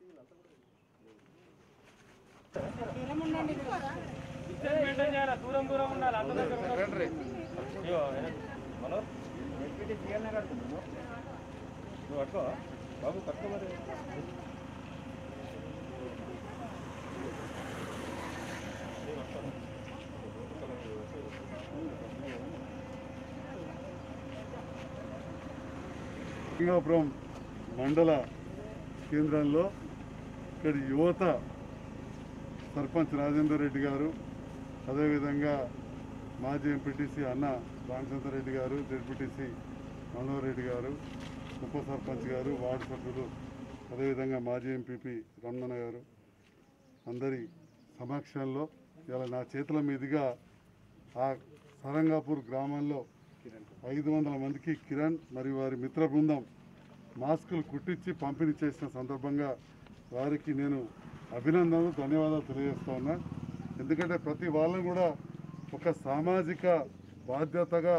Maintain చేయాలి దూరం దూరం ఉండాలి అంత దగ్గర ఉండదు. ఇగో, మనోజ్ నువ్వు పట్టుకో బాబు పట్టుకో మరి లింగాపురం మండల కేంద్రంలో ఇక్కడ యువత సర్పంచ్ రాజేందర్ రెడ్డి గారు అదేవిధంగా మాజీ ఎంపీటీసీ అన్న రామచంద్ర రెడ్డి గారు జడ్పీటీసీ మనోహర్ రెడ్డి గారు ఉప సర్పంచ్ గారు వార్డు సభ్యులు అదేవిధంగా మాజీ ఎంపీపీ రమణ గారు అందరి సమక్షంలో ఇలా నా చేతుల మీదుగా ఆ సరంగాపూర్ గ్రామంలో ఐదు వందల మందికి కిరణ్ మరియు వారి మిత్ర బృందం మాస్కులు కుట్టించి పంపిణీ చేసిన సందర్భంగా వారికి నేను అభినందనలు ధన్యవాదాలు తెలియజేస్తా ఉన్నా ఎందుకంటే ప్రతి వాళ్ళని కూడా ఒక సామాజిక బాధ్యతగా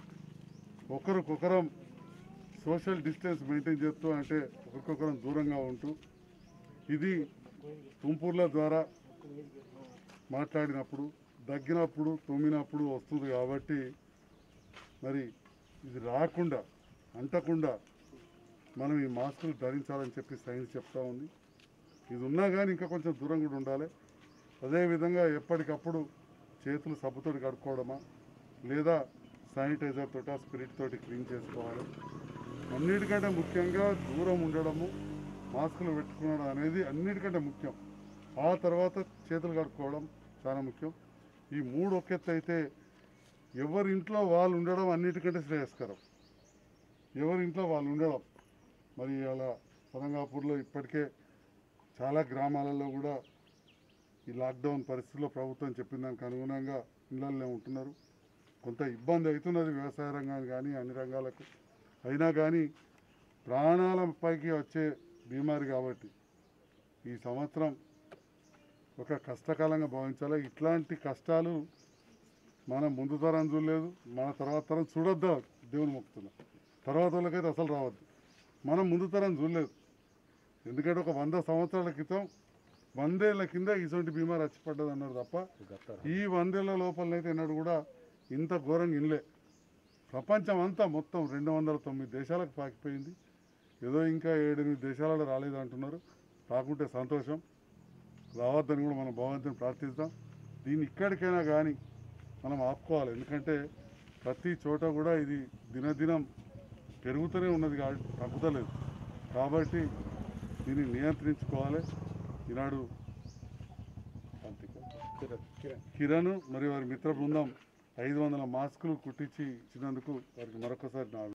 ఒకరికొకరం సోషల్ డిస్టెన్స్ మెయింటైన్ చేస్తూ అంటే ఒకరికొకరం దూరంగా ఉంటూ ఇది తుంపూర్ల ద్వారా మాట్లాడినప్పుడు దగ్గినప్పుడు తుమ్మినప్పుడు వస్తుంది కాబట్టి మరి ఇది రాకుండా అంటకుండా మనం ఈ మాస్కులు ధరించాలని చెప్పి సైన్స్ చెప్తా ఉంది ఇది ఉన్నా కానీ ఇంకా కొంచెం దూరం కూడా ఉండాలి అదేవిధంగా ఎప్పటికప్పుడు చేతులు సబ్బుతోటి కడుక్కోవడమా లేదా శానిటైజర్ తోట స్పిరిట్ తోటి క్లీన్ చేసుకోవాలి అన్నిటికంటే ముఖ్యంగా దూరం ఉండడము మాస్కులు పెట్టుకోవడం అనేది అన్నిటికంటే ముఖ్యం ఆ తర్వాత చేతులు కడుక్కోవడం చాలా ముఖ్యం ఈ మూడు ఒకెత్తు అయితే ఎవరి ఇంట్లో వాళ్ళు ఉండడం అన్నిటికంటే శ్రేయస్కరం ఎవరి ఇంట్లో వాళ్ళు ఉండడం మరి అలా సరంగాపూర్లో ఇప్పటికే చాలా గ్రామాలలో కూడా ఈ లాక్డౌన్ పరిస్థితుల్లో ప్రభుత్వం చెప్పిన దానికి అనుగుణంగా ఇళ్ళల్లో ఉంటున్నారు కొంత ఇబ్బంది అవుతున్నది వ్యవసాయ రంగానికి కానీ అన్ని రంగాలకు అయినా కానీ ప్రాణాలపైకి వచ్చే బీమారి కాబట్టి ఈ సంవత్సరం ఒక కష్టకాలంగా భావించాలి ఇట్లాంటి కష్టాలు మనం ముందు తరం చూడలేదు మన తర్వాత తరం చూడొద్దా దేవుని మొక్కుతున్నా తర్వాత వాళ్ళకైతే అసలు రావద్దు మనం ముందు తరం చూడలేదు ఎందుకంటే ఒక వంద సంవత్సరాల క్రితం వందేళ్ల కింద ఇటువంటి బీమారి వచ్చి పడ్డది అన్నారు తప్ప ఈ వందేళ్ల లోపలనైతే ఎన్నడూ కూడా ఇంత ఘోరంగా ఇన్లే ప్రపంచం అంతా మొత్తం రెండు వందల తొమ్మిది దేశాలకు పాకిపోయింది ఏదో ఇంకా ఏడెనిమిది దేశాలలో రాలేదు అంటున్నారు రాకుంటే సంతోషం రావద్దని కూడా మనం భగవంతుని ప్రార్థిస్తాం దీన్ని ఇక్కడికైనా కానీ మనం ఆపుకోవాలి ఎందుకంటే ప్రతి చోట కూడా ఇది దినదినం పెరుగుతూనే ఉన్నది కాబట్టి తగ్గుతలేదు కాబట్టి దీన్ని నియంత్రించుకోవాలి ఈనాడు కిరణ్ మరియు వారి మిత్ర బృందం ఐదు వందల మాస్కులు కుట్టించి ఇచ్చినందుకు వారికి మరొకసారి నా